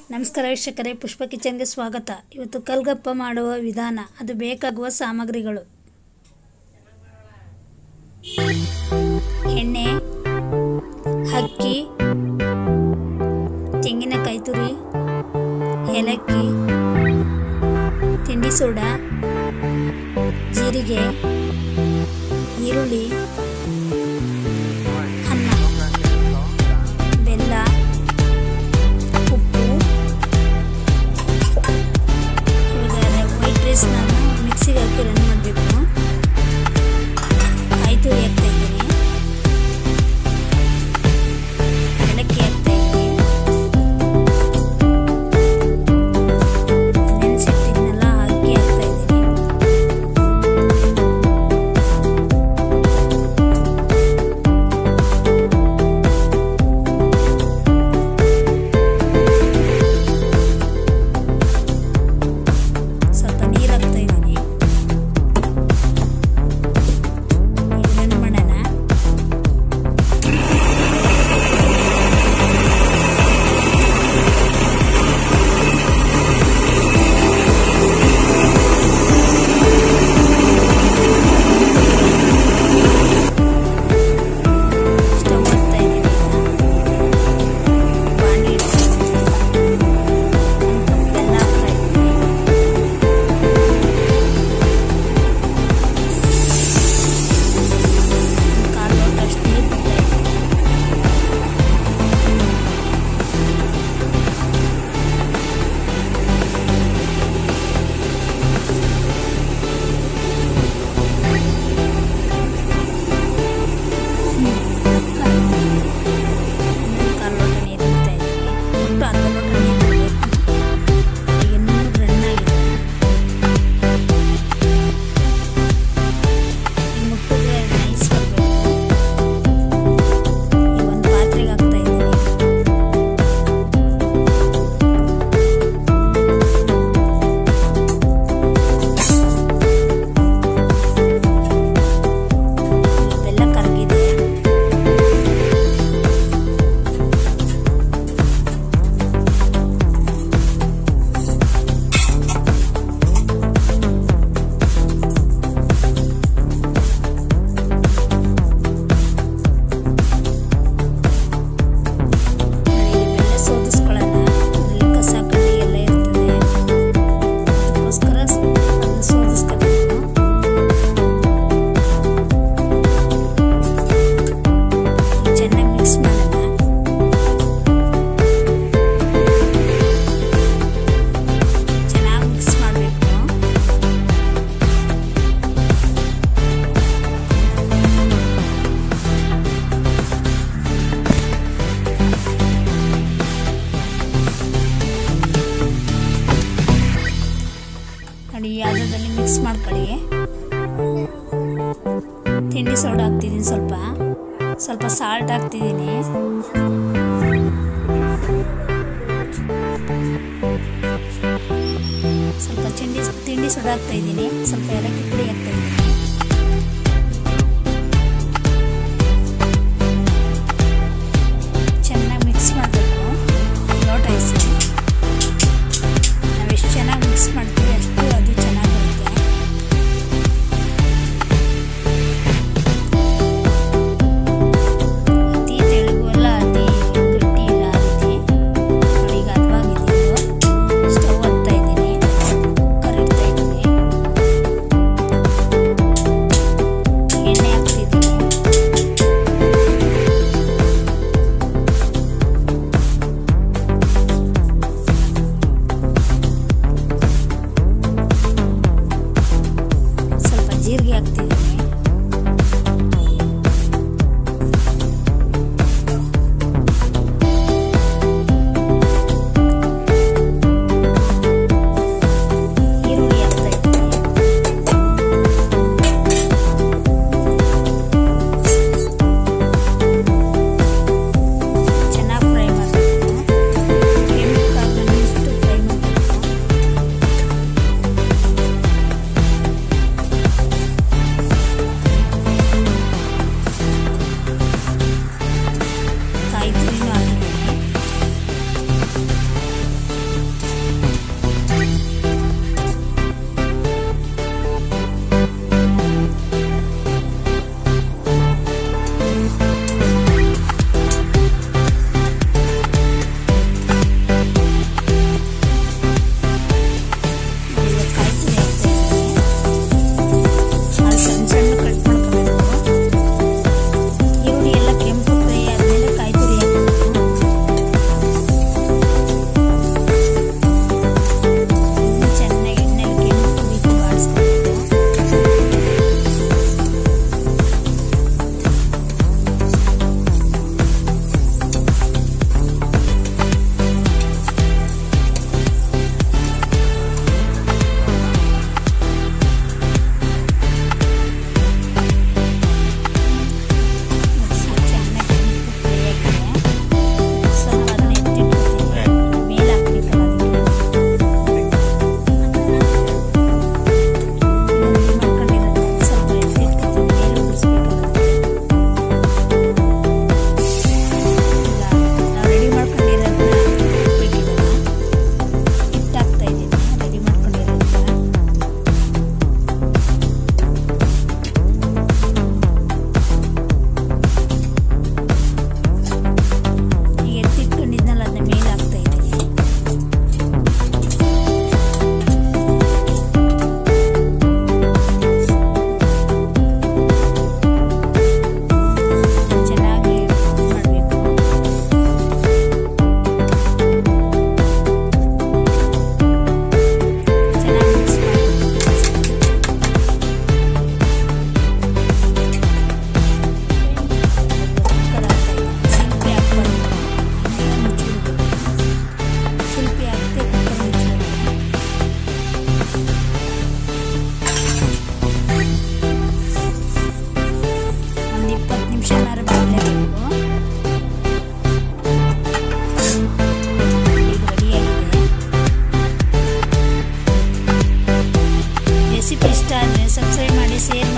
ನಮಸ್ಕಾರ ವೀಕ್ಷಕರೇ ಪುಷ್ಪ ಕಿಚನ್ಗೆ ಸ್ವಾಗತ ಇವತ್ತು ಕಲ್ಗಪ್ಪ ಮಾಡುವ ವಿಧಾನ ಅದು ಬೇಕಾಗುವ ಸಾಮಗ್ರಿಗಳು ಎಣ್ಣೆ ಅಕ್ಕಿ ತೆಂಗಿನಕಾಯಿ ತುರಿ ಏಲಕ್ಕಿ ತಿಂಡಿ ಸೋಡಾ ಜೀರಿಗೆ ಈರುಳ್ಳಿ ಅನ್ನ ಬೆಲ್ಲ ಉಪ್ಪು ಇವಾಗ ವೈಟ್ ರೈಸ್ ನಾನು ಮಿಕ್ಸಿಗೆ ಹಾಕಿ ರನ್ ಮಾಡಬೇಕು ಕಾಯಿ ತುರಿ ಹಾಕ್ತಾ ಇದ್ದೀನಿ ಏಲಕ್ಕಿ ಹಾಕ್ತಾ ಇದ್ದೀನಿ ನೆನೆಸಿಟ್ಟಿದ್ನೆಲ್ಲ ಅಕ್ಕಿ ಹಾಕ್ತಾ ಇದ್ದೀನಿ ಸ್ವಲ್ಪ ನೀರು ಹಾಕ್ತಾ ಇದ್ದೀನಿ ರನ್ ಮಾಡೋಣ ಸ್ಟವ್ ಹಾಕ್ತಾ ಇದ್ದೀನಿ ಬಾಣಲಿ ಇಟ್ಕೊಂಡಿದ್ದೀನಿ ಒಂದು ಕಪ್ ಬೆಲ್ಲ ಹಾಕ್ತಾ ಇದ್ದೀನಿ ಒಂದು ಕಾಲು ಲೋಟ ಅಷ್ಟು ನೀರು ಬಿಡ್ತಾ ಇದ್ದೀನಿ ಇನ್ನೊಂದು ಕಾಲು ಲೋಟ ನೀರು ಬಿಡ್ತಾ ಇದ್ದೀನಿ ಒಟ್ಟು ಅರ್ಧ ಲೋಟ ನೀರು ಬಿಡಬೇಕು ಈಗ ಇನ್ನೂ ರನ್ ಆಗಿದೆ ಈ ಮುಟ್ಟಿದ್ರೆ ನೈಸ್ ಬರಬೇಕು ಈಗ ಒಂದು ಪಾತ್ರೆಗೆ ಹಾಕ್ತಾ ಇದ್ದೀನಿ ಬೆಲ್ಲ ಕರಗಿದೆ ಬೆಲ್ಲ ಸೋದಿಸ್ಕೊಳ್ಳೋಣ ಅಲ್ಲಿ ಕಸ ಕಡ್ಡಿ ಎಲ್ಲ ಇರ್ತದೆ ಅದಕ್ಕೋಸ್ಕರ ಅದನ್ನ ಸೋದಿಸ್ಕೋಬೇಕು ಚೆನ್ನಾಗಿ ಮಿಕ್ಸ್ ಮಾಡೋಣ ಚೆನ್ನಾಗಿ ಮಿಕ್ಸ್ ಮಾಡಬೇಕು ನೋಡಿ ಯಾವುದಾದ್ರಲ್ಲಿ ಮಿಕ್ಸ್ ಮಾಡ್ಕೊಳ್ಳಿ ತಿಂಡಿ ಸೋಡಾ ಹಾಕ್ತಿದ್ದೀನಿ ಸ್ವಲ್ಪ ಸ್ವಲ್ಪ ಸಾಲ್ಟ್ ಹಾಕ್ತಿದ್ದೀನಿ ಸ್ವಲ್ಪ ತಿಂಡಿ ತಿಂಡಿ ಸೋಡಾ ಹಾಕ್ತಾ ಇದ್ದೀನಿ ಸ್ವಲ್ಪ ಏಲಕ್ಕಿ ಪುಡಿ ಹಾಕ್ತಾ ಇದ್ದೀನಿ ಚೆನ್ನಾಗಿ ಮಿಕ್ಸ್ ಮಾಡಬೇಕು ಲೋಟ ಇಸಿ ನಾವು ಎಷ್ಟು ಚೆನ್ನಾಗಿ ಮಿಕ್ಸ್ ಮಾಡ್ತೀವಿ ಅಷ್ಟು ಅದು ಚೆನ್ನಾಗಿ ಬರುತ್ತೆ ಅತಿ ತೆಳುಗು ಅಲ್ಲ ಅತಿ ಗಟ್ಟಿ ಇಲ್ಲ ಆ ರೀತಿ ನೋಡಿ ಈಗ ಹದವಾಗಿದೆ ಇದು ಸ್ಟವ್ ಹತ್ತಾ ಇದ್ದೀನಿ ಕುಕ್ಕರ್ ಇಡ್ತಾ ಇದ್ದೀನಿ ಇಷ್ಟ ಆದರೆ ಸಬ್ಸ್ಕ್ರೈಬ್ ಮಾಡಿ ಶೇರ್ ಮಾಡಿ